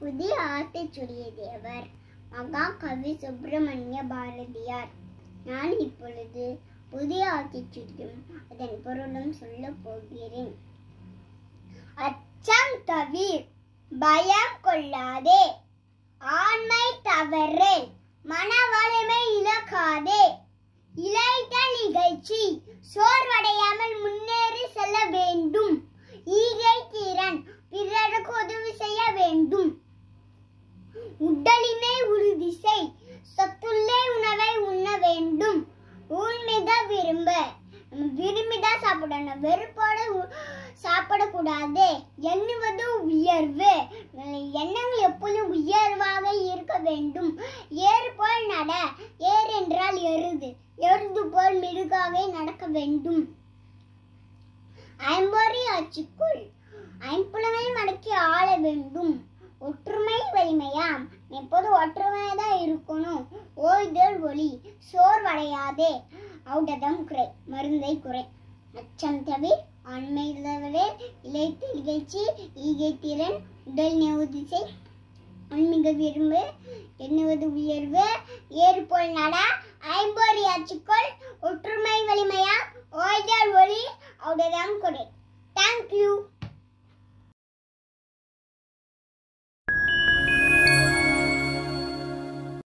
புதிய ஆத்திச்சுரிய தேவர் மகாகவி சுப்பிரமணிய பாரதியார் நான் இப்பொழுது புதிய ஆத்திச்சுரியும் அதன் பொருளும் சொல்லப் போகிறேன் அச்சம் தவிர் பயம் கொள்ளாதே ஆண்மை தவறு மன வலிமை இழக்காதே இளைத்தல் இகழ்ச்சி சோர்வடையாமல் முன்னேறி செல்ல வேண்டும் ஈகை திறன் பிறருக்கு உதவி செய்ய வேண்டும் உடலினை உறுதி செய் சத்துள்ளே உணவை உண்ண வேண்டும் உண்மித விரும்ப நம்ம விரும்பிதான் சாப்பிடணும் வெறுப்போட உ- சாப்பிடக்கூடாது எண்ணுவது உயர்வு எண்ணங்கள் எப்பொழுதும் உயர்வாக இருக்க வேண்டும் ஏறு போல் நட ஏர் என்றால் எருது எருது போல் மெருகாக நடக்க வேண்டும் ஐம்பொறி ஆட்சிக்குள் ஐம்புலனை மடக்கி ஆள வேண்டும் ஒற்றுமை வலிமையாம் எப்போது ஒற்றுமையா தான் இருக்கணும் ஓய்தல் ஒளி சோர்வடையாதே ஔடதம் குறை மருந்தை குறை அச்சம் தவிர ஆண்மை தவிர இலைத்து நிகழ்ச்சி ஈகை திறன் உடல் நெவுதிசை ஆன்மீக விரும்பு எண்ணுவது உயர்வு ஏறு போல் நட ஐம்பொறி அச்சுக்கள் ஒற்றுமை வலிமையா ஓய்தல்